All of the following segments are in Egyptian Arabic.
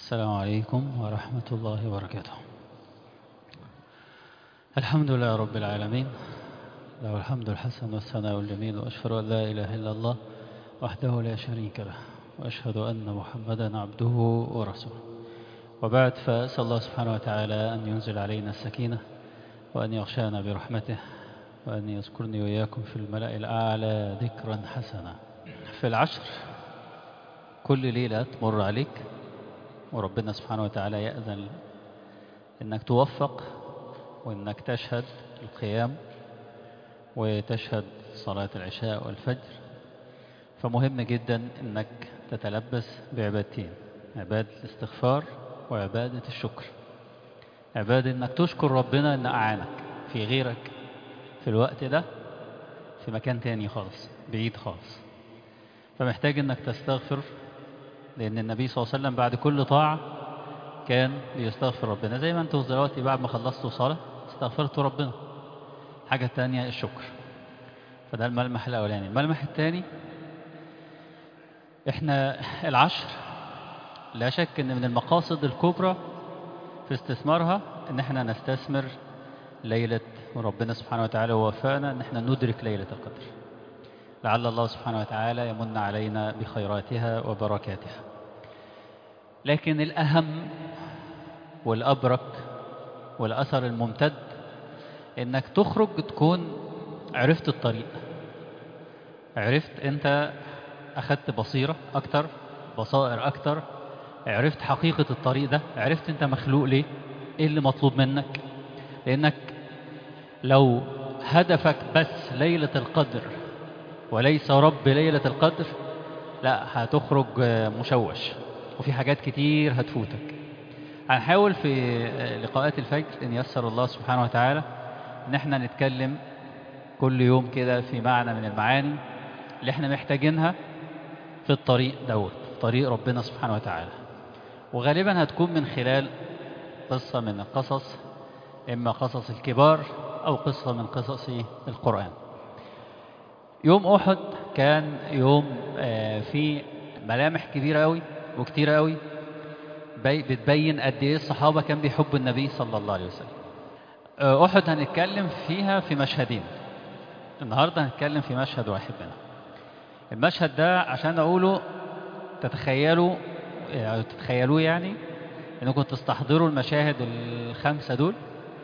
السلام عليكم ورحمة الله وبركاته الحمد لله رب العالمين له الحمد الحسن والثناء الجميل وأشهد أن لا إله إلا الله وحده لا شريك له وأشهد أن محمدا عبده ورسوله وبعد فأسأل الله سبحانه وتعالى أن ينزل علينا السكينة وأن يغشانا برحمته وأن يذكرني وإياكم في الملأ الأعلى ذكرا حسنا في العشر كل ليلة تمر عليك وربنا سبحانه وتعالى يأذن إنك توفق وإنك تشهد القيام وتشهد صلاة العشاء والفجر فمهم جدا إنك تتلبس بعبادتين عبادة الاستغفار وعبادة الشكر عبادة إنك تشكر ربنا إن أعانك في غيرك في الوقت ده في مكان تاني خالص بعيد خالص فمحتاج إنك تستغفر لأن النبي صلى الله عليه وسلم بعد كل طاعة كان بيستغفر ربنا زي ما انتوا دلوقتي بعد ما خلصتوا صلاة استغفرتوا ربنا حاجة تانية الشكر فده الملمح الأولاني الملمح الثاني احنا العشر لا شك ان من المقاصد الكبرى في استثمارها ان احنا نستثمر ليلة وربنا سبحانه وتعالى ووفقنا ان احنا ندرك ليلة القدر لعل الله سبحانه وتعالى يمن علينا بخيراتها وبركاتها لكن الأهم والأبرك والأثر الممتد إنك تخرج تكون عرفت الطريق عرفت أنت أخذت بصيرة أكتر بصائر أكتر عرفت حقيقة الطريق ده عرفت أنت مخلوق ليه إيه اللي مطلوب منك لأنك لو هدفك بس ليلة القدر وليس رب ليلة القدر لا هتخرج مشوش وفي حاجات كتير هتفوتك هنحاول في لقاءات الفجر إن يسر الله سبحانه وتعالى إن احنا نتكلم كل يوم كده في معنى من المعاني اللي احنا محتاجينها في الطريق دوت طريق ربنا سبحانه وتعالى وغالبا هتكون من خلال قصة من القصص إما قصص الكبار أو قصة من قصص القرآن يوم أحد كان يوم فيه ملامح كبيرة أوي وكتيرة أوي بتبين قد إيه الصحابة كان بيحبوا النبي صلى الله عليه وسلم أحد هنتكلم فيها في مشهدين النهاردة هنتكلم في مشهد واحد منهم المشهد ده عشان أقوله تتخيلوا أو تتخيلوه يعني إنكم تستحضروا المشاهد الخمسة دول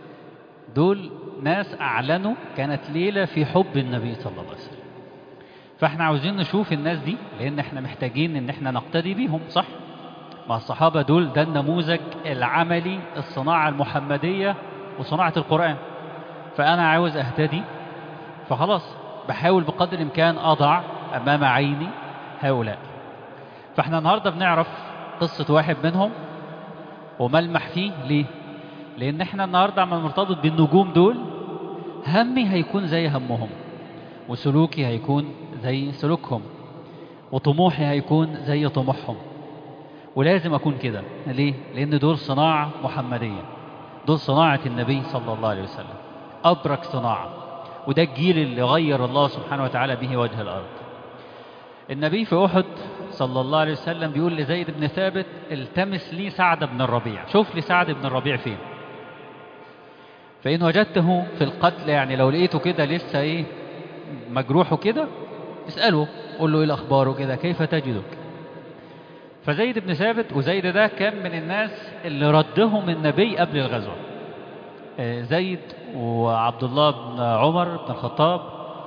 دول ناس أعلنوا كانت ليلة في حب النبي صلى الله عليه وسلم فاحنا عاوزين نشوف الناس دي لأن احنا محتاجين إن احنا نقتدي بيهم صح مع الصحابة دول ده النموذج العملي الصناعة المحمدية وصناعة القرآن فأنا عاوز أهتدي فخلاص بحاول بقدر الإمكان أضع أمام عيني هؤلاء فاحنا النهاردة بنعرف قصة واحد منهم وملمح فيه ليه لأن احنا النهاردة عم مرتبط بالنجوم دول همي هيكون زي همهم وسلوكي هيكون زي سلوكهم وطموحي هيكون زي طموحهم ولازم أكون كده ليه؟ لأن دول صناعة محمدية دول صناعة النبي صلى الله عليه وسلم أبرك صناعة وده الجيل اللي غير الله سبحانه وتعالى به وجه الأرض النبي في أحد صلى الله عليه وسلم بيقول لزيد بن ثابت التمس لي سعد بن الربيع شوف لي سعد بن الربيع فين فإن وجدته في القتل يعني لو لقيته كده لسه إيه مجروحه كده اسأله قول له إيه الأخبار وكده كيف تجدك فزيد بن ثابت وزيد ده كان من الناس اللي ردهم النبي قبل الغزوة زيد وعبد الله بن عمر بن الخطاب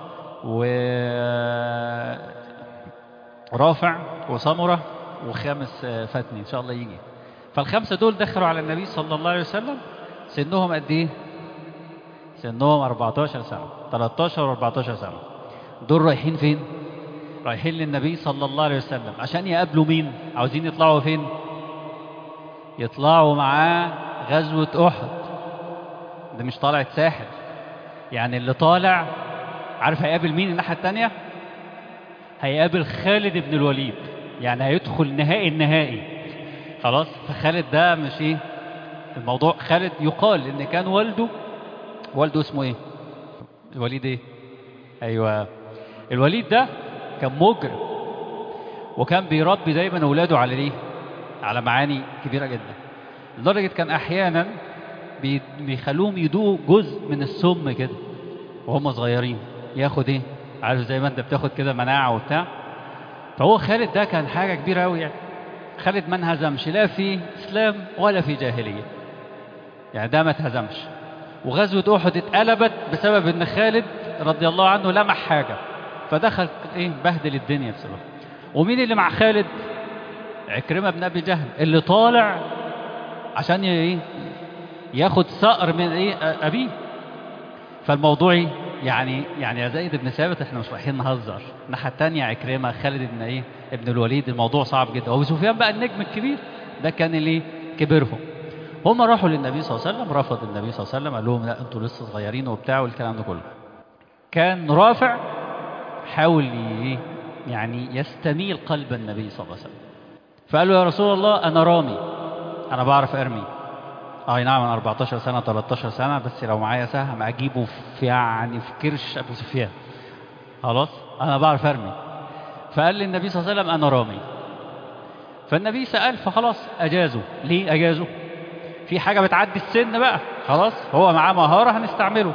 ورافع وسمرة وخامس فاتني إن شاء الله يجي فالخمسة دول دخلوا على النبي صلى الله عليه وسلم سنهم قد إيه؟ سنهم 14 سنة 13 و 14 سنة دول رايحين فين؟ رايحين للنبي صلى الله عليه وسلم عشان يقابلوا مين؟ عاوزين يطلعوا فين؟ يطلعوا معاه غزوة أحد ده مش طالع ساحل يعني اللي طالع عارف هيقابل مين الناحية التانية؟ هيقابل خالد بن الوليد يعني هيدخل نهائي النهائي خلاص فخالد ده مش ايه الموضوع خالد يقال ان كان والده والده اسمه ايه الوليد ايه ايوه الوليد ده كان مجرم وكان بيربي دايما اولاده على ايه على معاني كبيرة جدا لدرجة كان أحيانا بي- بيخلوهم يدوقوا جزء من السم كده وهم صغيرين ياخد ايه عارف زي ما انت بتاخد كده مناعة وبتاع فهو خالد ده كان حاجة كبيرة أوي يعني خالد ما انهزمش لا في إسلام ولا في جاهلية يعني ده ما اتهزمش وغزوة أحد اتقلبت بسبب إن خالد رضي الله عنه لمح حاجة فدخل إيه بهدل الدنيا بسبب ومين اللي مع خالد عكرمة بن أبي جهل اللي طالع عشان ي- إيه ياخد ثأر من إيه أ- أبيه فالموضوع إيه؟ يعني يعني يا زيد بن ثابت احنا مش رايحين نهزر الناحيه الثانيه عكرمه خالد بن ايه ابن الوليد الموضوع صعب جدا وابو سفيان بقى النجم الكبير ده كان اللي كبرهم هم راحوا للنبي صلى الله عليه وسلم رفض النبي صلى الله عليه وسلم قال لهم لا انتوا لسه صغيرين وبتاع والكلام ده كله كان رافع حاول ي- يعني يستميل قلب النبي صلى الله عليه وسلم فقال له يا رسول الله انا رامي انا بعرف ارمي اي نعم انا 14 سنه 13 سنه بس لو معايا سهم اجيبه في يعني في كرش ابو سفيان خلاص انا بعرف ارمي فقال لي النبي صلى الله عليه وسلم انا رامي فالنبي سال فخلاص اجازه ليه اجازه في حاجه بتعدي السن بقى خلاص هو معاه مهاره هنستعمله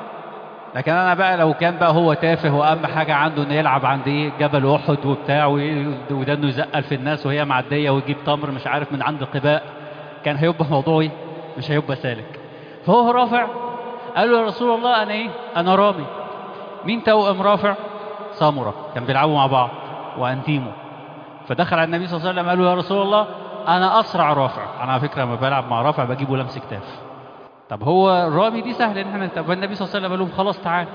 لكن انا بقى لو كان بقى هو تافه واهم حاجه عنده انه يلعب عند ايه جبل احد وبتاع وإيه- وده انه يزقل في الناس وهي معديه ويجيب تمر مش عارف من عند القباء كان هيبقى موضوع ايه مش هيبقى سالك فهو رافع قال له يا رسول الله انا ايه انا رامي مين توأم رافع سمره كان بيلعبوا مع بعض وانتيمو فدخل على النبي صلى الله عليه وسلم قال له يا رسول الله انا اسرع رافع انا على فكره لما بلعب مع رافع بجيبه لمس كتاف طب هو الرامي دي سهل ان احنا طب النبي صلى الله عليه وسلم قال لهم خلاص تعال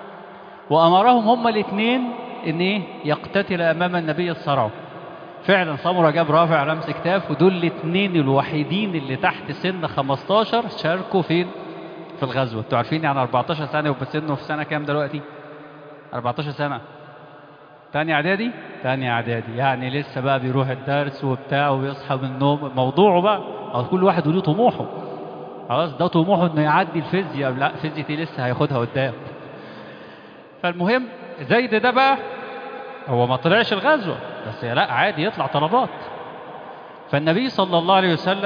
وامرهم هما الاثنين ان ايه يقتتل امام النبي الصرع فعلا سمره جاب رافع لمس كتاف ودول الاثنين الوحيدين اللي تحت سن 15 شاركوا فين في الغزوه انتوا عارفين يعني 14 سنه يبقى سنه في سنه كام دلوقتي 14 سنه تاني اعدادي تاني اعدادي يعني لسه بقى بيروح الدرس وبتاع وبيصحى من النوم موضوعه بقى أو كل واحد وليه طموحه خلاص ده طموحه انه يعدي الفيزياء لا فيزياء دي لسه هياخدها قدام فالمهم زيد ده بقى هو ما طلعش الغزوه بس لا عادي يطلع طلبات فالنبي صلى الله عليه وسلم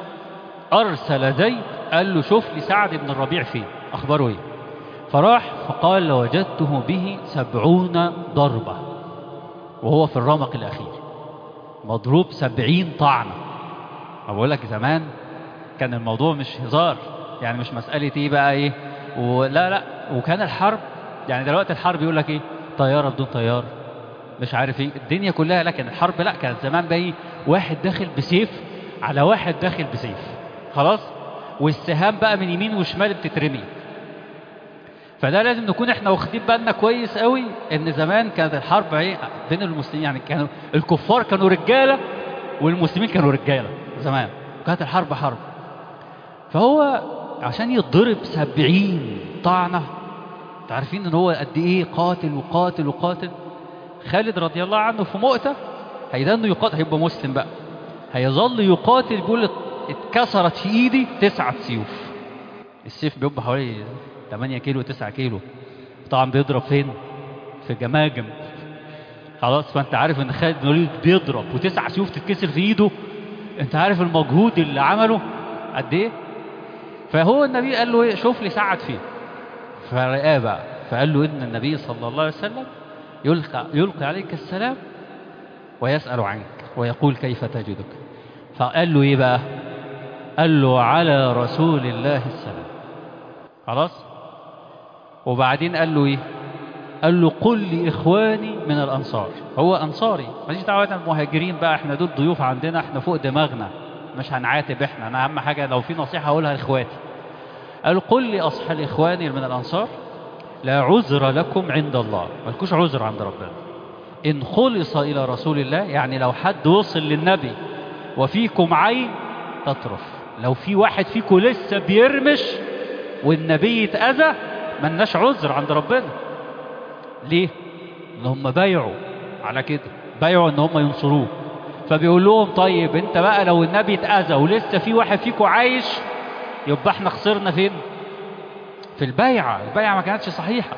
ارسل زيد قال له شوف لي سعد بن الربيع فين اخباره ايه فراح فقال وجدته به سبعون ضربة وهو في الرمق الأخير مضروب سبعين طعنة ما بقول لك زمان كان الموضوع مش هزار يعني مش مسألة ايه بقى ايه ولا لا وكان الحرب يعني دلوقتي الحرب يقول لك ايه طيارة بدون طيار مش عارف ايه الدنيا كلها لكن الحرب لا كانت زمان بقى ايه واحد داخل بسيف على واحد داخل بسيف خلاص والسهام بقى من يمين وشمال بتترمي فده لازم نكون احنا واخدين بالنا كويس قوي ان زمان كانت الحرب ايه بين المسلمين يعني كانوا الكفار كانوا رجاله والمسلمين كانوا رجاله زمان كانت الحرب حرب فهو عشان يتضرب سبعين طعنه انتوا عارفين ان هو قد ايه قاتل وقاتل وقاتل خالد رضي الله عنه في مؤتة هيدنه يقاتل هيبقى مسلم بقى هيظل يقاتل بيقول اتكسرت في ايدي تسعة سيوف السيف بيبقى حوالي 8 كيلو 9 كيلو طبعا بيضرب فين في جماجم خلاص فانت عارف ان خالد بن الوليد بيضرب وتسع سيوف تتكسر في ايده انت عارف المجهود اللي عمله قد ايه فهو النبي قال له ايه شوف لي سعد فين فرآه بقى فقال له ان النبي صلى الله عليه وسلم يلقى يلقي عليك السلام ويسأل عنك ويقول كيف تجدك فقال له ايه بقى قال له على رسول الله السلام خلاص وبعدين قال له ايه قال له قل لاخواني من الانصار هو انصاري ماليش دعوه احنا المهاجرين بقى احنا دول ضيوف عندنا احنا فوق دماغنا مش هنعاتب احنا انا اهم حاجه لو في نصيحه هقولها لاخواتي قال قل لاصحاب اخواني من الانصار لا عذر لكم عند الله مالكوش عذر عند ربنا ان خلص الى رسول الله يعني لو حد وصل للنبي وفيكم عين تطرف لو في واحد فيكم لسه بيرمش والنبي يتأذى ملناش عذر عند ربنا ليه؟ ان هم بايعوا على كده بايعوا ان هم ينصروه فبيقول لهم طيب انت بقى لو النبي اتأذى ولسه في واحد فيكم عايش يبقى احنا خسرنا فين؟ في البيعة البيعة ما كانتش صحيحة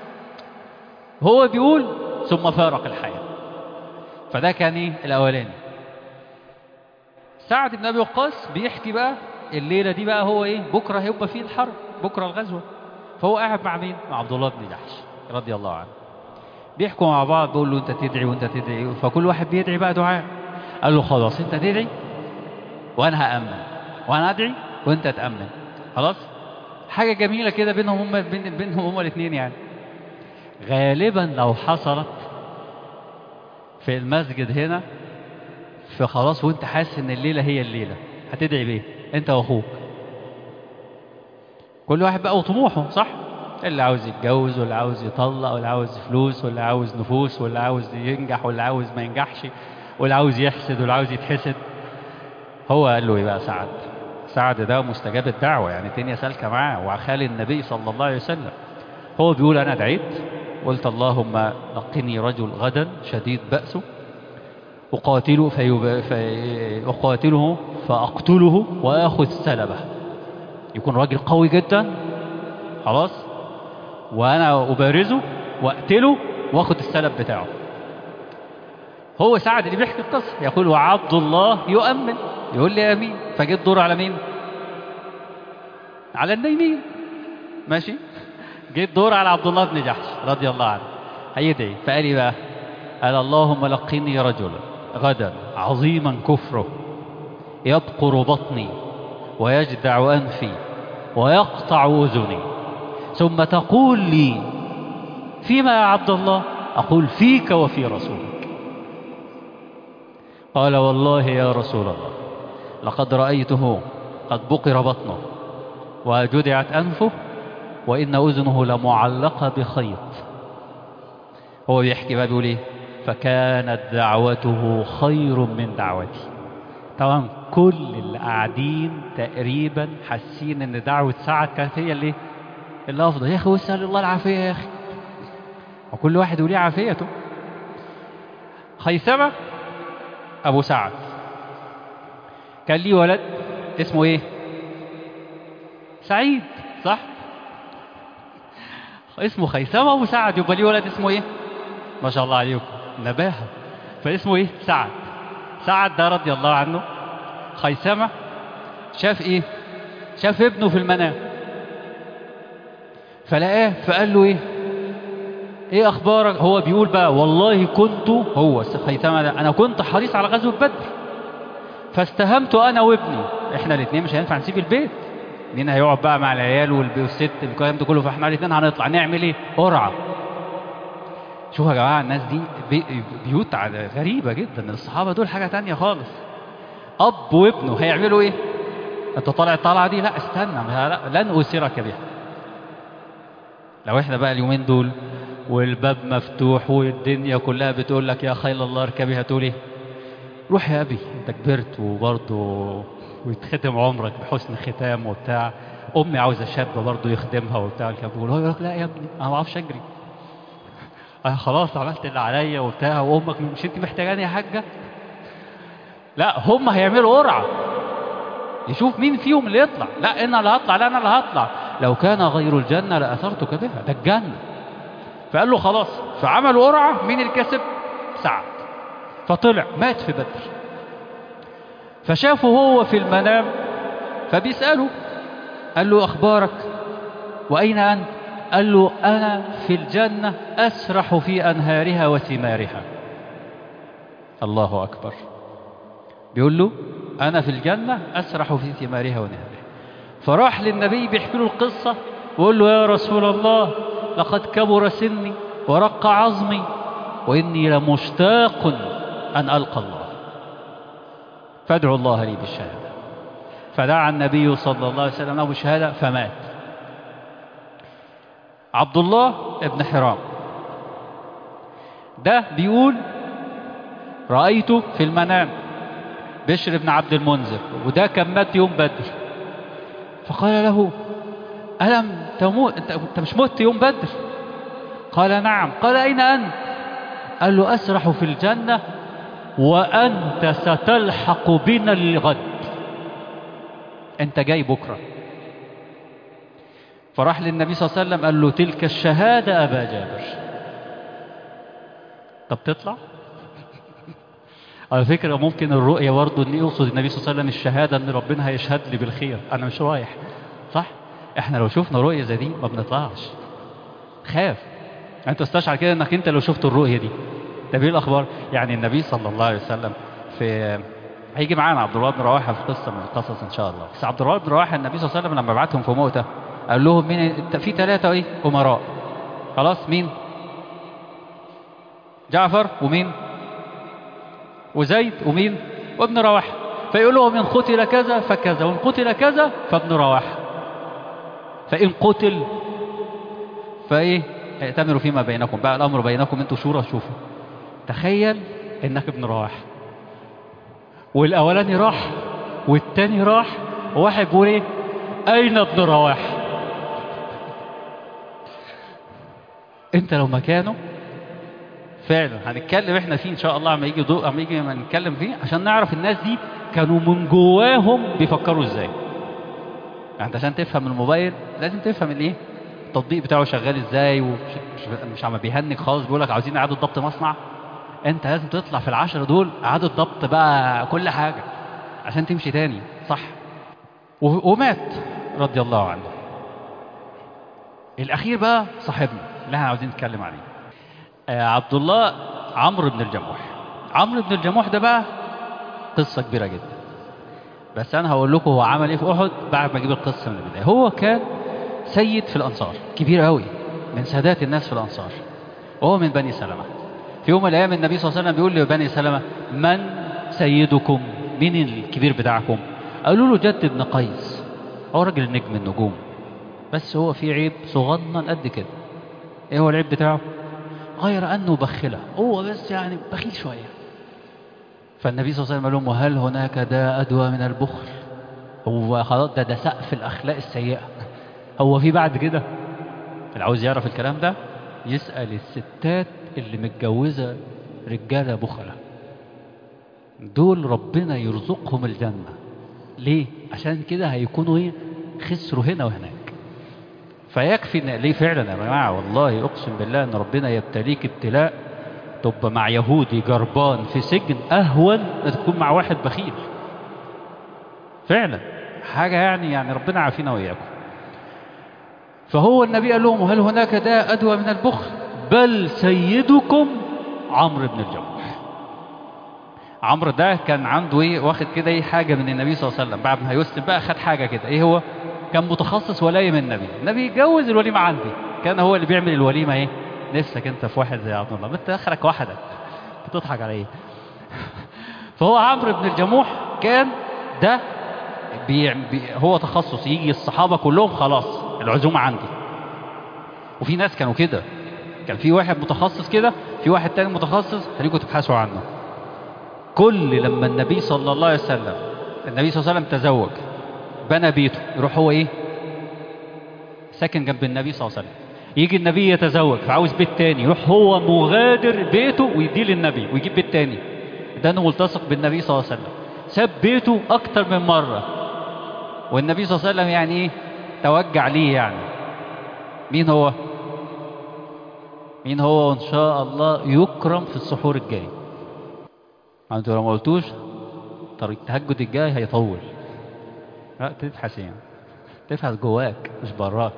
هو بيقول ثم فارق الحياة فده كان ايه الأولاني سعد بن ابي وقاص بيحكي بقى الليله دي بقى هو ايه بكره هيبقى فيه الحرب بكره الغزوه فهو قاعد مع مين مع عبد الله بن جحش رضي الله عنه بيحكوا مع بعض بيقول له انت تدعي وانت تدعي فكل واحد بيدعي بقى دعاء قال له خلاص انت تدعي وانا هامن وانا ادعي وانت تامن خلاص حاجه جميله كده بينهم هم بين بينهم هم الاثنين يعني غالبا لو حصلت في المسجد هنا فخلاص وانت حاسس ان الليله هي الليله هتدعي بايه انت واخوك كل واحد بقى وطموحه صح اللي عاوز يتجوز واللي عاوز يطلق واللي عاوز فلوس واللي عاوز نفوس واللي عاوز ينجح واللي عاوز ما ينجحش واللي عاوز يحسد واللي عاوز يتحسد هو قال له ايه بقى سعد سعد ده مستجاب الدعوة يعني الدنيا سالكة معاه وخال النبي صلى الله عليه وسلم هو بيقول أنا دعيت قلت اللهم لقني رجل غدا شديد بأسه أقاتله فيب... في... أقاتله فأقتله وآخذ سلبه يكون راجل قوي جدا خلاص وأنا أبارزه وأقتله وآخذ السلب بتاعه هو سعد اللي بيحكي القصة يقول وعبد الله يؤمن يقول لي امين فجيت الدور على مين على النايمين ماشي جيت دور على عبد الله بن جحش رضي الله عنه هيدعي فقال لي بقى قال اللهم لقني رجلا غدا عظيما كفره يبقر بطني ويجدع انفي ويقطع اذني ثم تقول لي فيما يا عبد الله اقول فيك وفي رسولك قال والله يا رسول الله لقد رأيته قد بقر بطنه وجدعت أنفه وإن أذنه لمعلقة بخيط هو بيحكي بقى بيقول إيه فكانت دعوته خير من دعوتي طبعا كل اللي قاعدين تقريبا حاسين ان دعوة سعد كانت هي اللي اللي افضل يا اخي واسال الله العافيه يا اخي وكل واحد وليه عافيته خيثمه ابو سعد كان ليه ولد اسمه ايه سعيد صح اسمه خيثمة ابو سعد يبقى ليه ولد اسمه ايه ما شاء الله عليكم نباهة فاسمه ايه سعد سعد ده رضي الله عنه خيثمة شاف ايه شاف ابنه في المنام فلقاه فقال له ايه ايه اخبارك هو بيقول بقى والله كنت هو خيثمة ده انا كنت حريص على غزوة بدر فاستهمت انا وابني احنا الاثنين مش هينفع نسيب البيت مين هيقعد بقى مع العيال والست الكلام ده كله فاحنا الاثنين هنطلع نعمل ايه قرعه شوفوا يا جماعه الناس دي بي بيوت غريبه جدا الصحابه دول حاجه تانية خالص اب وابنه هيعملوا ايه انت طالع الطلعه دي لا استنى لا لن اسرك بها لو احنا بقى اليومين دول والباب مفتوح والدنيا كلها بتقول لك يا خيل الله اركبي هتقول ايه روح يا ابي انت كبرت وبرضه ويتختم عمرك بحسن ختام وبتاع امي عاوزه شاب برضه يخدمها وبتاع الكلام بيقول هو يقول لك لا يا ابني انا ما بعرفش اجري انا خلاص عملت اللي عليا وبتاع وامك مش انت محتاجاني يا حاجه لا هم هيعملوا قرعه يشوف مين فيهم اللي يطلع لا انا اللي هطلع لا انا اللي هطلع لو كان غير الجنه لاثرتك بها ده الجنه فقال له خلاص فعملوا قرعه مين اللي كسب سعد فطلع مات في بدر فشافه هو في المنام فبيسأله قال له أخبارك وأين أنت قال له أنا في الجنة أسرح في أنهارها وثمارها الله أكبر بيقول له أنا في الجنة أسرح في ثمارها ونهارها فراح للنبي بيحكي له القصة وقال له يا رسول الله لقد كبر سني ورق عظمي وإني لمشتاق أن ألقى الله فادعوا الله لي بالشهادة فدعا النبي صلى الله عليه وسلم له بالشهادة فمات عبد الله ابن حرام ده بيقول رأيته في المنام بشر بن عبد المنذر وده كان مات يوم بدر فقال له ألم تموت أنت مش مت يوم بدر قال نعم قال أين أنت قال له أسرح في الجنة وأنت ستلحق بنا الغد أنت جاي بكرة فراح للنبي صلى الله عليه وسلم قال له تلك الشهادة أبا جابر طب تطلع على فكرة ممكن الرؤية برضه ان يقصد النبي صلى الله عليه وسلم الشهادة ان ربنا هيشهد لي بالخير انا مش رايح صح احنا لو شفنا رؤية زي دي ما بنطلعش خاف انت استشعر كده انك انت لو شفت الرؤية دي طب ايه الاخبار يعني النبي صلى الله عليه وسلم في هيجي معانا عبد الله بن رواحه في قصه من القصص ان شاء الله بس عبد الله بن رواحه النبي صلى الله عليه وسلم لما بعتهم في موته قال لهم مين في ثلاثه ايه امراء خلاص مين جعفر ومين وزيد ومين وابن رواحه فيقول لهم ان قتل كذا فكذا وان قتل كذا فابن رواحه فان قتل فايه ائتمروا فيما بينكم بقى الامر بينكم انتوا شورى شوفوا تخيل انك ابن رواحه والاولاني راح والتاني راح وواحد بيقول ايه اين ابن رواحه انت لو مكانه فعلا هنتكلم احنا فيه ان شاء الله اما يجي ضوء اما يجي ما نتكلم فيه عشان نعرف الناس دي كانوا من جواهم بيفكروا ازاي يعني انت عشان تفهم الموبايل لازم تفهم الايه التطبيق بتاعه شغال ازاي ومش مش, مش عم بيهنج خالص بيقول لك عاوزين اعاده ضبط مصنع انت لازم تطلع في العشرة دول اعاده ضبط بقى كل حاجه عشان تمشي تاني صح ومات رضي الله عنه الاخير بقى صاحبنا اللي احنا عاوزين نتكلم عليه آه عبد الله عمرو بن الجموح عمرو بن الجموح ده بقى قصه كبيره جدا بس انا هقول لكم هو عمل ايه في احد بعد ما اجيب القصه من البدايه هو كان سيد في الانصار كبير قوي من سادات الناس في الانصار وهو من بني سلمه في يوم من الايام النبي صلى الله عليه وسلم بيقول لبني سلمه من سيدكم مين الكبير بتاعكم قالوا له جد بن قيس هو راجل نجم النجوم بس هو في عيب صغنن قد كده ايه هو العيب بتاعه غير انه بخله هو بس يعني بخيل شويه فالنبي صلى الله عليه وسلم قال لهم وهل هناك داء ادوى من البخل هو خلاص ده ده سقف الاخلاق السيئه هو في بعد كده اللي عاوز يعرف الكلام ده يسال الستات اللي متجوزه رجاله بخله دول ربنا يرزقهم الجنه ليه عشان كده هيكونوا ايه خسروا هنا وهناك فيكفي ان ليه فعلا يا جماعه والله اقسم بالله ان ربنا يبتليك ابتلاء تبقى مع يهودي جربان في سجن اهون ان تكون مع واحد بخيل فعلا حاجه يعني يعني ربنا عافينا واياكم فهو النبي قال لهم هل هناك داء ادوى من البخل بل سيدكم عمرو بن الجموح عمرو ده كان عنده ايه واخد كده ايه حاجه من النبي صلى الله عليه وسلم بعد ما هيسلم بقى خد حاجه كده ايه هو كان متخصص ولايه من النبي النبي يتجوز الوليمه عندي كان هو اللي بيعمل الوليمه ايه نفسك انت في واحد زي عبد الله انت اخرك وحدك بتضحك على ايه فهو عمرو بن الجموح كان ده بي بي هو تخصص يجي الصحابه كلهم خلاص العزومه عندي وفي ناس كانوا كده كان في واحد متخصص كده في واحد تاني متخصص خليكم تبحثوا عنه كل لما النبي صلى الله عليه وسلم النبي صلى الله عليه وسلم تزوج بنى بيته يروح هو ايه ساكن جنب النبي صلى الله عليه وسلم يجي النبي يتزوج فعاوز بيت تاني يروح هو مغادر بيته ويديه للنبي ويجيب بيت تاني ده انه ملتصق بالنبي صلى الله عليه وسلم ساب بيته اكتر من مره والنبي صلى الله عليه وسلم يعني ايه توجع ليه يعني مين هو مين هو وان شاء الله يكرم في السحور الجاي انتوا لو ما قلتوش طريق التهجد الجاي هيطول لا تبحث يعني تبحث جواك مش براك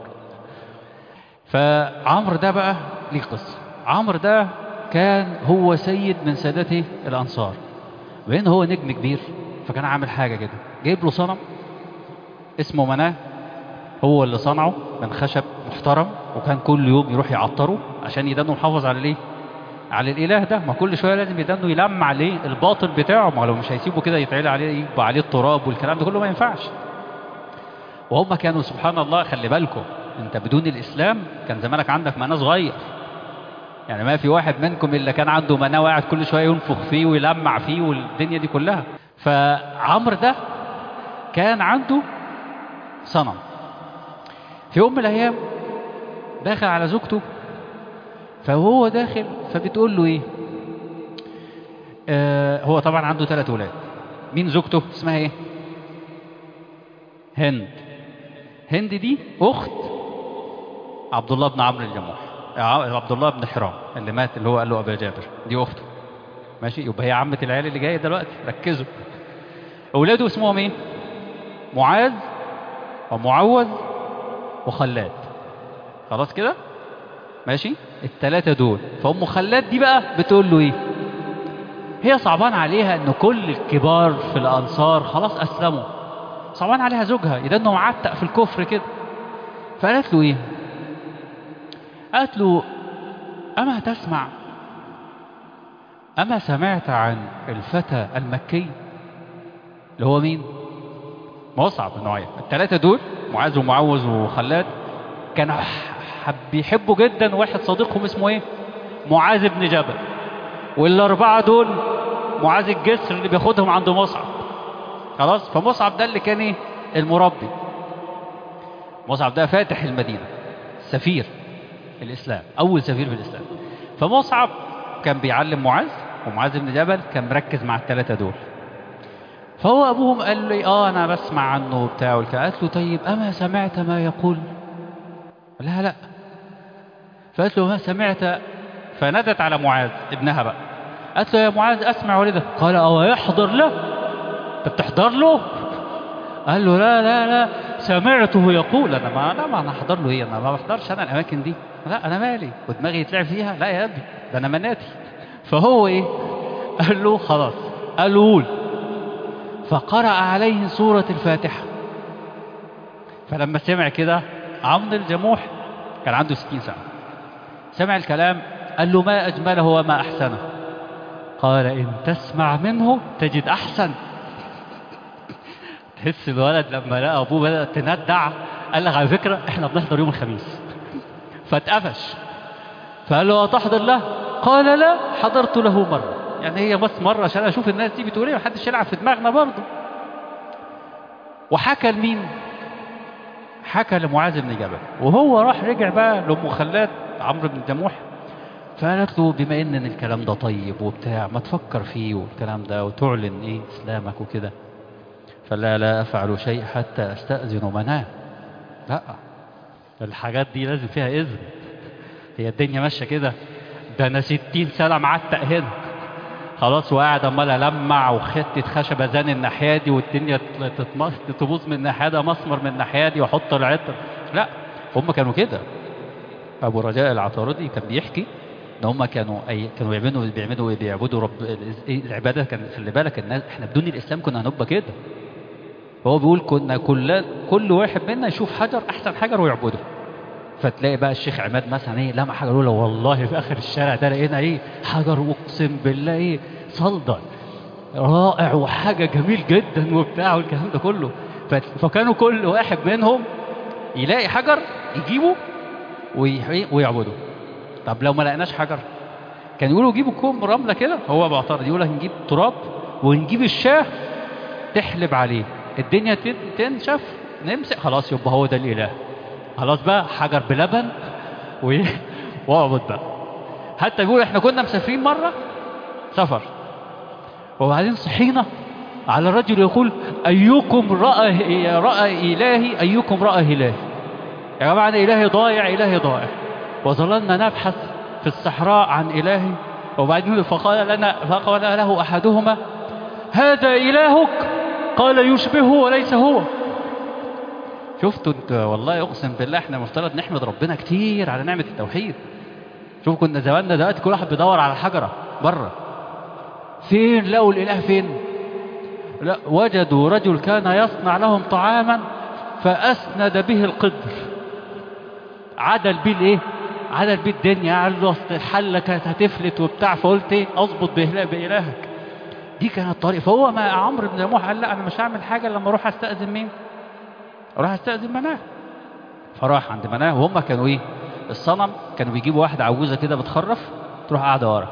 فعمرو ده بقى ليه قصه عمرو ده كان هو سيد من سادته الانصار وبين هو نجم كبير فكان عامل حاجه كده جايب له صنم اسمه مناه هو اللي صنعه من خشب محترم وكان كل يوم يروح يعطره عشان يدانه محافظ على الايه على الاله ده ما كل شويه لازم يدانه يلمع عليه الباطل بتاعه ما لو مش هيسيبه كده يتعلى عليه يبقى عليه التراب والكلام ده كله ما ينفعش وهم كانوا سبحان الله خلي بالكم انت بدون الاسلام كان زمانك عندك مناه صغير يعني ما في واحد منكم الا كان عنده مناه وقاعد كل شويه ينفخ فيه ويلمع فيه والدنيا دي كلها فعمرو ده كان عنده صنم في يوم من الايام داخل على زوجته فهو داخل فبتقول له ايه آه هو طبعا عنده ثلاث ولاد مين زوجته اسمها ايه هند هند دي اخت عبد الله بن عمرو الجموح عبد الله بن حرام اللي مات اللي هو قال له ابا جابر دي اخته ماشي يبقى هي عمة العيال اللي جاية دلوقتي ركزوا أولاده اسمهم إيه؟ معاذ ومعوذ وخلاد خلاص كده؟ ماشي؟ التلاتة دول فأم خلاد دي بقى بتقول له إيه؟ هي صعبان عليها إن كل الكبار في الأنصار خلاص أسلموا صعبان عليها زوجها لأنه معتق في الكفر كده فقالت له إيه؟ قالت له أما تسمع أما سمعت عن الفتى المكي اللي هو مين؟ مصعب بن عمير الثلاثة دول معاذ ومعوذ وخلاد كانوا حب بيحبوا جدا واحد صديقهم اسمه ايه؟ معاذ بن جبل والأربعة دول معاذ الجسر اللي بياخدهم عند مصعب خلاص فمصعب ده اللي كان ايه؟ المربي مصعب ده فاتح المدينة سفير الإسلام أول سفير في الإسلام فمصعب كان بيعلم معاذ ومعاذ بن جبل كان مركز مع الثلاثة دول فهو أبوهم قال لي آه أنا بسمع عنه وبتاع والكلام قالت له طيب أما سمعت ما يقول قال لها لا فقالت له ما سمعت فندت على معاذ ابنها بقى قالت له يا معاذ أسمع والدك قال أو يحضر له أنت بتحضر له قال له لا لا لا سمعته يقول انا ما لا ما انا احضر له ايه انا ما بحضرش انا الاماكن دي لا انا مالي ودماغي يتلعب فيها لا يا ابني ده انا مناتي فهو ايه قال له خلاص قال له قول فقرأ عليه سورة الفاتحة فلما سمع كده عمرو الجموح كان عنده 60 سنة سمع الكلام قال له ما أجمله وما أحسنه قال إن تسمع منه تجد أحسن تحس الولد لما لقى ابوه بدأ تندع قال لك على فكره احنا بنحضر يوم الخميس فاتقفش فقال له تحضر له قال لا حضرت له مره يعني هي بس مره عشان اشوف الناس دي بتقول ايه محدش يلعب في دماغنا برضه وحكى لمين حكى لمعاذ بن جبل وهو راح رجع بقى لام خلاد عمرو بن جموح فقالت له بما ان الكلام ده طيب وبتاع ما تفكر فيه والكلام ده وتعلن ايه اسلامك وكده فلا لا أفعل شيء حتى أستأذن مناه لا الحاجات دي لازم فيها إذن هي الدنيا ماشية كده ده أنا ستين سنة معتق هنا خلاص وقاعد عمال ألمع وخدت خشبة زان الناحية دي والدنيا تبوظ من الناحية ده مسمر من الناحية دي وأحط العطر لا هم كانوا كده أبو رجاء العطاردي كان بيحكي ان هم كانوا أي كانوا بيعملوا بيعملوا بيعبدوا رب العباده كان خلي بالك الناس احنا بدون الاسلام كنا هنبقى كده هو بيقول كنا كل كل واحد منا يشوف حجر احسن حجر ويعبده فتلاقي بقى الشيخ عماد مثلا ايه لما حجر يقول والله في اخر الشارع ده لقينا ايه حجر اقسم بالله ايه صلدا رائع وحاجه جميل جدا وبتاع والكلام ده كله فكانوا كل واحد منهم يلاقي حجر يجيبه ويعبده طب لو ما لقيناش حجر كان يقولوا جيبوا كوم رمله كده هو معترض يقول لك نجيب تراب ونجيب الشاه تحلب عليه الدنيا تنشف نمسك خلاص يبقى هو ده الاله خلاص بقى حجر بلبن واعبد بقى حتى يقول احنا كنا مسافرين مره سفر وبعدين صحينا على رجل يقول ايكم راى راى الهي ايكم راى الهي يا جماعه انا الهي ضايع الهي ضايع وظللنا نبحث في الصحراء عن إلهي وبعدين فقال لنا فقال له أحدهما هذا إلهك قال يشبهه وليس هو شفتوا انت والله اقسم بالله احنا مفترض نحمد ربنا كتير على نعمة التوحيد شوف كنا زماننا دلوقتي كل واحد بيدور على حجرة بره فين لقوا الإله فين لا وجدوا رجل كان يصنع لهم طعاما فأسند به القدر عدل بيه الايه عدل بيه الدنيا قال له اصل الحله كانت هتفلت وبتاع فقلت ايه اظبط بإلهك دي كانت الطريق فهو ما عمرو بن جموح قال لا انا مش هعمل حاجه لما اروح استاذن مين اروح استاذن مناه فراح عند مناه وهم كانوا ايه الصنم كانوا بيجيبوا واحده عجوزه كده بتخرف تروح قاعده ورا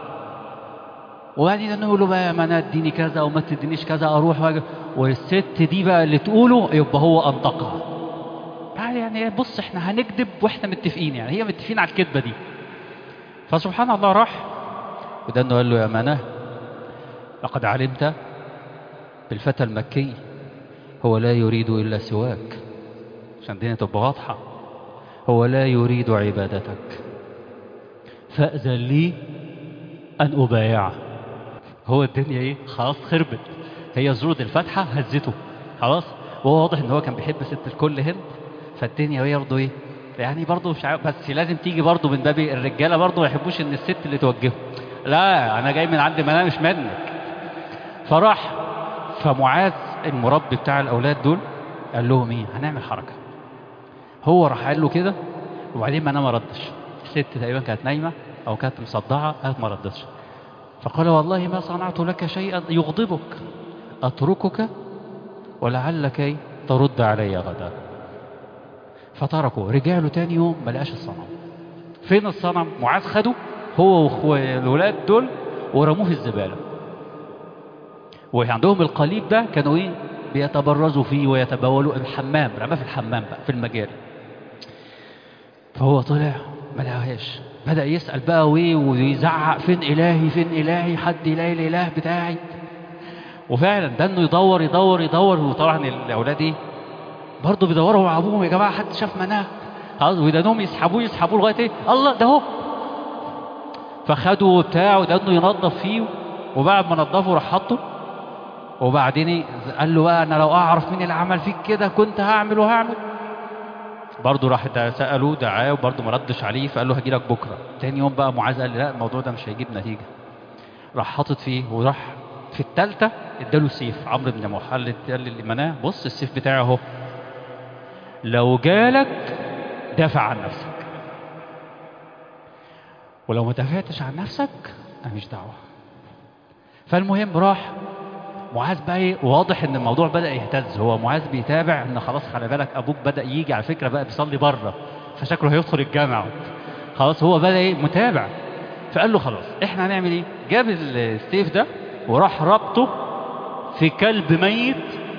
وبعدين نقول له بقى يا مناه اديني كذا او ما تدينيش كذا اروح واجي والست دي بقى اللي تقوله يبقى هو انطقها يعني بص احنا هنكذب واحنا متفقين يعني هي متفقين على الكذبه دي فسبحان الله راح وده انه قال له يا مناه لقد علمت بالفتى المكي هو لا يريد الا سواك عشان الدنيا تبقى واضحه هو لا يريد عبادتك فاذن لي ان ابايعه هو الدنيا ايه خلاص خربت هي زرود الفاتحة هزته خلاص وهو واضح ان هو كان بيحب ست الكل هند فالدنيا هي برضه ايه يعني برضه مش عارف بس لازم تيجي برضه من باب الرجاله برضه ما يحبوش ان الست اللي توجهه لا انا جاي من عند ما انا مش منك فراح فمعاذ المربي بتاع الاولاد دول قال لهم ايه هنعمل حركه هو راح قال له كده وبعدين ما انا ما ردش الست تقريبا كانت نايمه او كانت مصدعه قالت ما ردتش فقال والله ما صنعت لك شيئا يغضبك اتركك ولعلك إيه؟ ترد علي غدا فتركوا رجع له تاني يوم ما لقاش الصنم فين الصنم معاذ خده هو والولاد دول ورموه في الزباله وعندهم القليب ده كانوا ايه بيتبرزوا فيه ويتبولوا الحمام رماه في الحمام بقى في المجاري فهو طلع ما لقاهاش بدأ يسأل بقى ويه ويزعق فين إلهي فين إلهي حد يلاقي الإله بتاعي وفعلا ده انه يدور يدور يدور وطبعا الاولاد ايه برضه بيدوروا مع ابوهم يا جماعه حد شاف مناه خلاص ودانهم يسحبوه يسحبوه لغايه ايه الله ده هو فخدوا وبتاع وده انه ينظف فيه وبعد ما نظفه راح حطه وبعدين إيه؟ قال له بقى انا لو اعرف مين اللي عمل فيك كده كنت هعمل وهعمل برضه راح ده سالوه دعاه وبرضه ما ردش عليه فقال له هجي لك بكره تاني يوم بقى معاذ قال لي لا الموضوع ده مش هيجيب نتيجه راح حاطط فيه وراح في الثالثه اداله سيف عمرو بن محل قال لي مناه بص السيف بتاعي اهو لو جالك دافع عن نفسك ولو ما دافعتش عن نفسك انا مش دعوه فالمهم راح معاذ بقى ايه واضح ان الموضوع بدا يهتز هو معاذ بيتابع ان خلاص خلي بالك ابوك بدا يجي على فكره بقى بيصلي بره فشكله هيدخل الجامع خلاص هو بدا ايه متابع فقال له خلاص احنا هنعمل ايه جاب السيف ده وراح ربطه في كلب ميت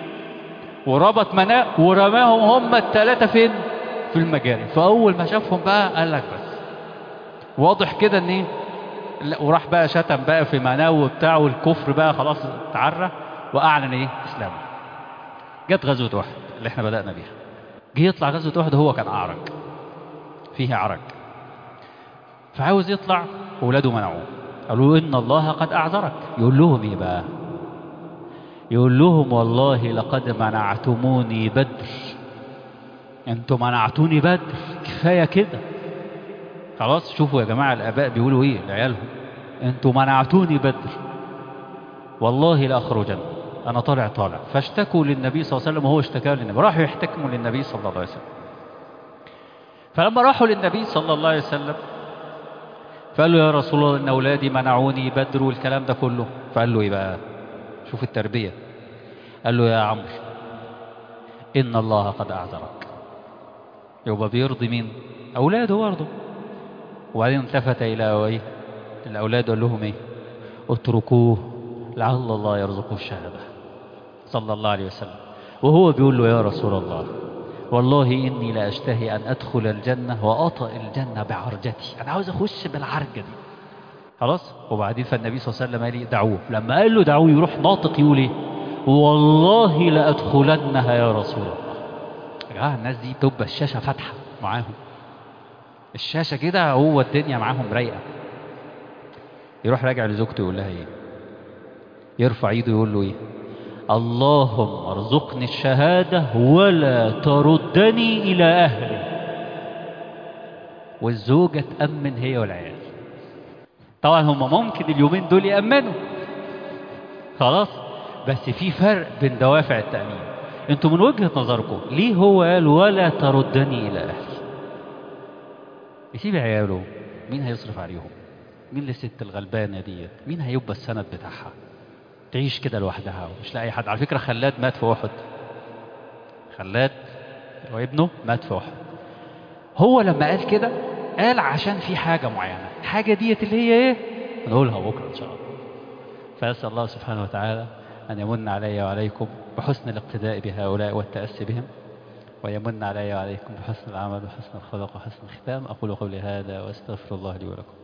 وربط مناه ورماهم هم الثلاثه فين في المجاري فاول ما شافهم بقى قال لك بس واضح كده ان ايه لا وراح بقى شتم بقى في مناه وبتاع والكفر بقى خلاص اتعرى واعلن ايه اسلامه جت غزوه احد اللي احنا بدانا بيها جه يطلع غزوه احد هو كان اعرج فيه عرج فعاوز يطلع اولاده منعوه قالوا ان الله قد اعذرك يقول لهم ايه بقى يقول لهم والله لقد منعتموني بدر انتوا منعتوني بدر كفايه كده خلاص شوفوا يا جماعه الاباء بيقولوا ايه لعيالهم انتوا منعتوني بدر والله لاخرجن انا طالع طالع فاشتكوا للنبي صلى الله عليه وسلم وهو اشتكى للنبي راحوا يحتكموا للنبي صلى الله عليه وسلم فلما راحوا للنبي صلى الله عليه وسلم فقال له يا رسول الله ان اولادي منعوني بدر والكلام ده كله فقال له ايه بقى شوف التربيه قال له يا عمرو ان الله قد اعذرك يبقى بيرضي مين اولاده برضه وبعدين التفت الى ايه الاولاد قال لهم ايه اتركوه لعل الله يرزقه الشهاده صلى الله عليه وسلم وهو بيقول له يا رسول الله والله إني لأشتهي أن أدخل الجنة وأطأ الجنة بعرجتي أنا عاوز أخش بالعرجة دي خلاص وبعدين فالنبي صلى الله عليه وسلم قال لي دعوه لما قال له دعوه يروح ناطق يقول ايه والله لأدخلنها يا رسول الله يا جماعة الناس دي تبقى الشاشة فاتحة معاهم الشاشة كده هو الدنيا معاهم رايقة يروح راجع لزوجته يقول لها ايه يرفع ايده يقول له ايه اللهم ارزقني الشهادة ولا تردني إلى أهلي والزوجة تأمن هي والعيال طبعا هم ممكن اليومين دول يأمنوا خلاص بس في فرق بين دوافع التأمين انتوا من وجهة نظركم ليه هو قال ولا تردني إلى أهلي يسيب عياله مين هيصرف عليهم مين الست الغلبانة ديت مين هيبقى السند بتاعها تعيش كده لوحدها ومش لاقي حد على فكرة خلاد مات في أحد خلاد وابنه مات في أحد هو لما قال كده قال عشان في حاجة معينة الحاجة ديت اللي هي ايه نقولها بكرة إن شاء الله فأسأل الله سبحانه وتعالى أن يمن علي وعليكم بحسن الاقتداء بهؤلاء والتأسي بهم ويمن علي وعليكم بحسن العمل وحسن الخلق وحسن الختام أقول قولي هذا وأستغفر الله لي ولكم